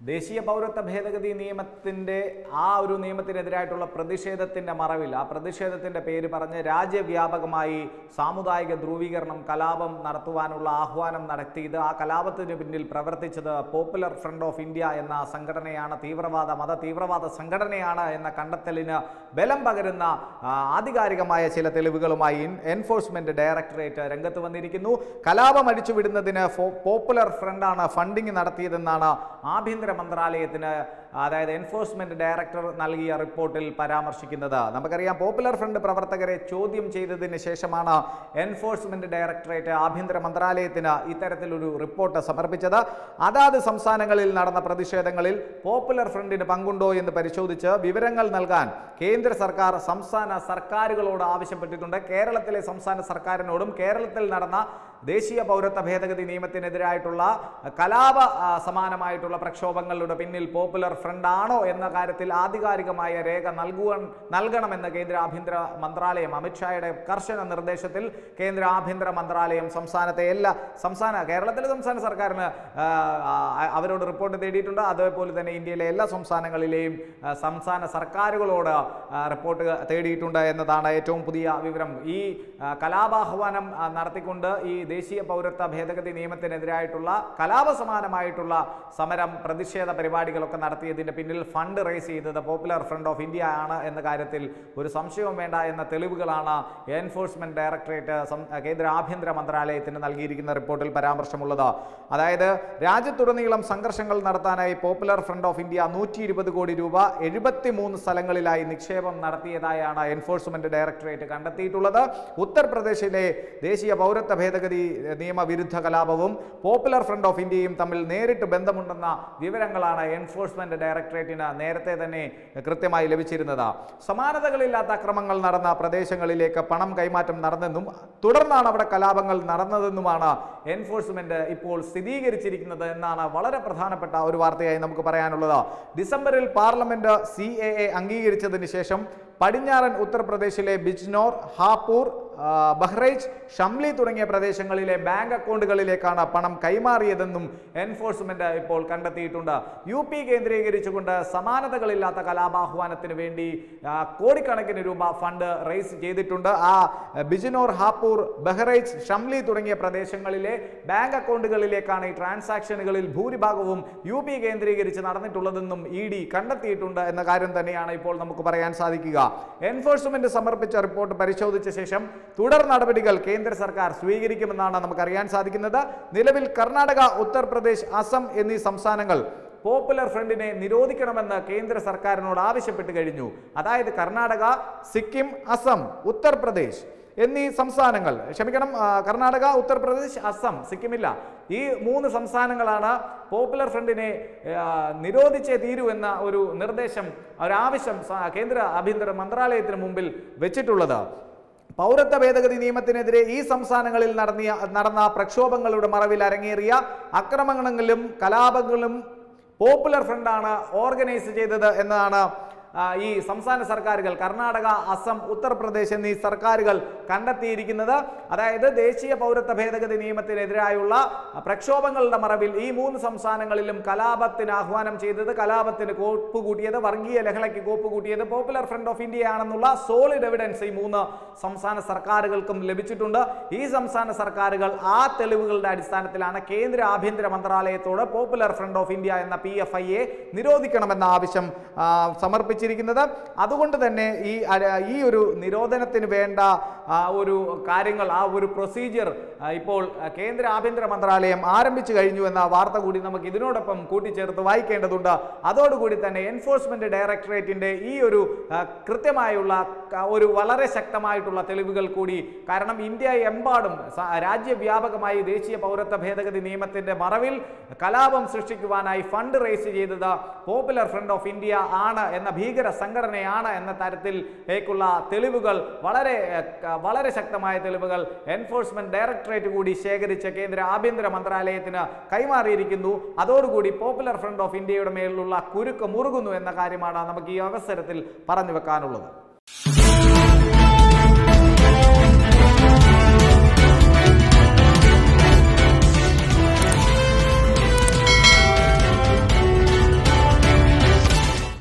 ദേശീയ പൗരത്വ ഭേദഗതി നിയമത്തിൻ്റെ ആ ഒരു നിയമത്തിനെതിരായിട്ടുള്ള പ്രതിഷേധത്തിൻ്റെ മറവിൽ ആ പ്രതിഷേധത്തിൻ്റെ പേര് പറഞ്ഞ് രാജ്യവ്യാപകമായി സാമുദായിക ധ്രുവീകരണം കലാപം നടത്തുവാനുള്ള ആഹ്വാനം നടത്തിയത് ആ കലാപത്തിന് പിന്നിൽ പ്രവർത്തിച്ചത് പോപ്പുലർ ഫ്രണ്ട് ഓഫ് ഇന്ത്യ എന്ന സംഘടനയാണ് തീവ്രവാദ മത തീവ്രവാദ സംഘടനയാണ് എന്ന കണ്ടെത്തലിന് ബലം പകരുന്ന ആ, ആധികാരികമായ ചില തെളിവുകളുമായി ഇൻ- എൻഫോഴ്സ്മെന്റ് ഡയറക്ടറേറ്റ് രംഗത്ത് വന്നിരിക്കുന്നു കലാപം അടിച്ചുവിടുന്നതിന് ഫോ- പോപ്പുലർ ഫ്രണ്ടാണ് ഫണ്ടിംഗ് നടത്തിയതെന്നാണ് ആഭ്യന്തര മന്ത്രാലയത്തിന് അതായത് എൻഫോഴ്സ്മെന്റ് ഡയറക്ടർ നൽകിയ റിപ്പോർട്ടിൽ പരാമർശിക്കുന്നത് നമുക്കറിയാം പോപ്പുലർ ഫ്രണ്ട് പ്രവർത്തകരെ ചോദ്യം ചെയ്തതിന് ശേഷമാണ് എൻഫോഴ്സ്മെന്റ് ഡയറക്ടറേറ്റ് ആഭ്യന്തര മന്ത്രാലയത്തിന് ഇത്തരത്തിലൊരു റിപ്പോർട്ട് സമർപ്പിച്ചത് അതാത് സംസ്ഥാനങ്ങളിൽ നടന്ന പ്രതിഷേധങ്ങളിൽ പോപ്പുലർ ഫ്രണ്ടിന് പങ്കുണ്ടോ എന്ന് പരിശോധിച്ച് വിവരങ്ങൾ നൽകാൻ കേന്ദ്ര സർക്കാർ സംസ്ഥാന സർക്കാരുകളോട് ആവശ്യപ്പെട്ടിട്ടുണ്ട് കേരളത്തിലെ സംസ്ഥാന സർക്കാരിനോടും കേരളത്തിൽ നടന്ന ദേശീയ പൗരത്വ ഭേദഗതി നിയമത്തിനെതിരായിട്ടുള്ള കലാപ ആ, സമാനമായിട്ടുള്ള പ്രക്ഷോഭങ്ങളുടെ പിന്നിൽ പോപ്പുലർ ഫ്രണ്ട് ആണോ എന്ന കാര്യത്തിൽ ആധികാരികമായ രേഖ നൽകുവാൻ നൽകണമെന്ന് കേന്ദ്ര ആഭ്യന്തര മന്ത്രാലയം അമിത്ഷായുടെ കർശന നിർദ്ദേശത്തിൽ കേന്ദ്ര ആഭ്യന്തര മന്ത്രാലയം സംസ്ഥാനത്തെ എല്ലാ സംസ്ഥാന കേരളത്തിലെ സംസ്ഥാന സർക്കാരിന് ആ, ആ, അവരോട് റിപ്പോർട്ട് തേടിയിട്ടുണ്ട് അതേപോലെ തന്നെ ഇന്ത്യയിലെ എല്ലാ സംസ്ഥാനങ്ങളിലെയും ആ, സംസ്ഥാന സർക്കാരുകളോട് ആ, റിപ്പോർട്ട് തേടിയിട്ടുണ്ട് എന്നതാണ് ഏറ്റവും പുതിയ വിവരം ഈ ആ, കലാപാഹ്വാനം ആ, നടത്തിക്കൊണ്ട് ഈ ദേശീയ പൗരത്വ ഭേദഗതി നിയമത്തിനെതിരായിട്ടുള്ള കലാപസമാനമായിട്ടുള്ള സമരം പ്രതിഷേധ പരിപാടികളൊക്കെ നടത്തിയതിന്റെ പിന്നിൽ ഫണ്ട് റേസ് ചെയ്തത് പോപ്പുലർ ഫ്രണ്ട് ഓഫ് ഇന്ത്യ ആണ് എന്ന കാര്യത്തിൽ ഒരു സംശയവും വേണ്ട എന്ന തെളിവുകളാണ് എൻഫോഴ്സ്മെന്റ് ഡയറക്ടറേറ്റ് സം- കേന്ദ്ര ആഭ്യന്തര മന്ത്രാലയത്തിന് നൽകിയിരിക്കുന്ന റിപ്പോർട്ടിൽ പരാമർശമുള്ളത് അതായത് രാജ്യത്തുടനീളം സംഘർഷങ്ങൾ നടത്താനായി പോപ്പുലർ ഫ്രണ്ട് ഓഫ് ഇന്ത്യ നൂറ്റി ഇരുപത് കോടി രൂപ എഴുപത്തി മൂന്ന് സ്ഥലങ്ങളിലായി നിക്ഷേപം നടത്തിയതായാണ് എൻഫോഴ്സ്മെന്റ് ഡയറക്ടറേറ്റ് കണ്ടെത്തിയിട്ടുള്ളത് ഉത്തർപ്രദേശിലെ ദേശീയ പൗരത്വ ഭേദഗതി നിയമവിരുദ്ധ കലാപവും പോപ്പുലർ ഫ്രണ്ട് ഓഫ് ഇന്ത്യയും തമ്മിൽ നേരിട്ട് ബന്ധമുണ്ടെന്ന വിവരങ്ങളാണ് എൻഫോഴ്സ്മെന്റ് ഡയറക്ടറേറ്റിന് നേരത്തെ തന്നെ കൃത്യമായി ലഭിച്ചിരുന്നത് സമാനതകളില്ലാത്ത അക്രമങ്ങൾ നടന്ന പ്രദേശങ്ങളിലേക്ക് പണം കൈമാറ്റം നടന്നെന്നും തുടർന്നാണ് അവിടെ കലാപങ്ങൾ നടന്നതെന്നുമാണ് എൻഫോഴ്സ്മെന്റ് ഇപ്പോൾ സ്ഥിരീകരിച്ചിരിക്കുന്നത് എന്നാണ് വളരെ പ്രധാനപ്പെട്ട ഒരു വാർത്തയായി നമുക്ക് പറയാനുള്ളത് ഡിസംബറിൽ പാർലമെന്റ് സി എ എ അംഗീകരിച്ചതിന് ശേഷം പടിഞ്ഞാറൻ ഉത്തർപ്രദേശിലെ ബിജ്നോർ ഹാപൂർ ആ, ബഹ്റൈച്ച് ഷംലി തുടങ്ങിയ പ്രദേശങ്ങളിലെ ബാങ്ക് അക്കൗണ്ടുകളിലേക്കാണ് പണം കൈമാറിയതെന്നും എൻഫോഴ്സ്മെന്റ് ഇപ്പോൾ കണ്ടെത്തിയിട്ടുണ്ട് യു പി കേന്ദ്രീകരിച്ചുകൊണ്ട് സമാനതകളില്ലാത്ത കലാപാഹ്വാനത്തിന് വേണ്ടി ആ, കോടിക്കണക്കിന് രൂപ ഫണ്ട് റേസ് ചെയ്തിട്ടുണ്ട് ആ ബിജിനോർ ഹാപ്പൂർ ബഹ്റൈച്ച് ഷംലി തുടങ്ങിയ പ്രദേശങ്ങളിലെ ബാങ്ക് അക്കൗണ്ടുകളിലേക്കാണ് ഈ ട്രാൻസാക്ഷനുകളിൽ ഭൂരിഭാഗവും യു പി കേന്ദ്രീകരിച്ച് നടന്നിട്ടുള്ളതെന്നും ഇ ഡി കണ്ടെത്തിയിട്ടുണ്ട് എന്ന കാര്യം തന്നെയാണ് ഇപ്പോൾ നമുക്ക് പറയാൻ സാധിക്കുക എൻഫോഴ്സ്മെന്റ് സമർപ്പിച്ച റിപ്പോർട്ട് പരിശോധിച്ച ശേഷം തുടർ നടപടികൾ കേന്ദ്ര സർക്കാർ സ്വീകരിക്കുമെന്നാണ് നമുക്ക് അറിയാൻ സാധിക്കുന്നത് നിലവിൽ കർണാടക ഉത്തർപ്രദേശ് അസം എന്നീ സംസ്ഥാനങ്ങൾ പോപ്പുലർ ഫ്രണ്ടിനെ നിരോധിക്കണമെന്ന് കേന്ദ്ര സർക്കാരിനോട് ആവശ്യപ്പെട്ട് കഴിഞ്ഞു അതായത് കർണാടക സിക്കിം അസം ഉത്തർപ്രദേശ് എന്നീ സംസ്ഥാനങ്ങൾ ക്ഷമിക്കണം ആ, കർണാടക ഉത്തർപ്രദേശ് അസം സിക്കിമില്ല ഈ മൂന്ന് സംസ്ഥാനങ്ങളാണ് പോപ്പുലർ ഫ്രണ്ടിനെ ആ, നിരോധിച്ചേ തീരൂ എന്ന ഒരു നിർദ്ദേശം ഒരാവശ്യം സ- കേന്ദ്ര ആഭ്യന്തര മന്ത്രാലയത്തിന് മുമ്പിൽ വെച്ചിട്ടുള്ളത് പൗരത്വ ഭേദഗതി നിയമത്തിനെതിരെ ഈ സംസ്ഥാനങ്ങളിൽ നടന്നിയ നടന്ന പ്രക്ഷോഭങ്ങളുടെ മറവിൽ അരങ്ങേറിയ അക്രമങ്ങളും കലാപങ്ങളും പോപ്പുലർ ഫ്രണ്ടാണ് ഓർഗനൈസ് ചെയ്തത് എന്നതാണ് ആ, ഈ സംസ്ഥാന സർക്കാരുകൾ കർണാടക അസം ഉത്തർപ്രദേശ് എന്നീ സർക്കാരുകൾ കണ്ടെത്തിയിരിക്കുന്നത് അതായത് ദേശീയ പൗരത്വ ഭേദഗതി നിയമത്തിനെതിരായുള്ള പ്രക്ഷോഭങ്ങളുടെ മറവിൽ ഈ മൂന്ന് സംസ്ഥാനങ്ങളിലും കലാപത്തിന് ആഹ്വാനം ചെയ്തത് കലാപത്തിന് കോപ്പ് കൂട്ടിയത് വർഗീയ ലഹളയ്ക്ക് കോപ്പ് കൂട്ടിയത് പോപ്പുലർ ഫ്രണ്ട് ഓഫ് ഇന്ത്യ ആണെന്നുള്ള സോളിഡ് എവിഡൻസ് ഈ മൂന്ന് സംസ്ഥാന സർക്കാരുകൾക്കും ലഭിച്ചിട്ടുണ്ട് ഈ സംസ്ഥാന സർക്കാരുകൾ ആ തെളിവുകളുടെ അടിസ്ഥാനത്തിലാണ് കേന്ദ്ര ആഭ്യന്തര മന്ത്രാലയത്തോട് പോപ്പുലർ ഫ്രണ്ട് ഓഫ് ഇന്ത്യ എന്ന പി എഫ് ഐയെ നിരോധിക്കണമെന്ന ആവശ്യം ആ, സമർപ്പിച്ചിരിക്കുന്നത് അതുകൊണ്ട് തന്നെ ഈ അര- ഈ ഒരു നിരോധനത്തിന് വേണ്ട ആ, ഒരു കാര്യങ്ങൾ ആ ഒരു പ്രൊസീജിയർ ഇപ്പോൾ ആ, കേന്ദ്ര ആഭ്യന്തര മന്ത്രാലയം ആരംഭിച്ചു കഴിഞ്ഞു എന്ന വാർത്ത കൂടി നമുക്ക് ഇതിനോടൊപ്പം കൂട്ടിച്ചേർത്ത് വായിക്കേണ്ടതുണ്ട് അതോടുകൂടി തന്നെ എൻഫോഴ്സ്മെന്റ് ഡയറക്ടറേറ്റിന്റെ ഈ ഒരു ആ, കൃത്യമായുള്ള ക- ഒരു വളരെ ശക്തമായിട്ടുള്ള തെളിവുകൾ കൂടി കാരണം ഇന്ത്യ എമ്പാടും സ- രാജ്യവ്യാപകമായി ദേശീയ പൗരത്വ ഭേദഗതി നിയമത്തിന്റെ മറവിൽ കലാപം സൃഷ്ടിക്കുവാനായി ഫണ്ട് റേസ് ചെയ്തത് പോപ്പുലർ ഫ്രണ്ട് ഓഫ് ഇന്ത്യ ആണ് എന്ന ഭീകര സംഘടനയാണ് എന്ന തരത്തിലേക്കുള്ള തെളിവുകൾ വളരെ ഏഹ്, ക- വളരെ ശക്തമായ തെളിവുകൾ എൻഫോഴ്സ്മെന്റ് ഡയറക്ടറേറ്റ് കൂടി ശേഖരിച്ച് കേന്ദ്ര ആഭ്യന്തര മന്ത്രാലയത്തിന് കൈമാറിയിരിക്കുന്നു അതോടുകൂടി പോപ്പുലർ ഫ്രണ്ട് ഓഫ് ഇന്ത്യയുടെ മേലുള്ള കുരുക്ക് മുറുകുന്നു എന്ന കാര്യമാണ് നമുക്ക് ഈ അവസരത്തിൽ പറഞ്ഞു വെക്കാനുള്ളത്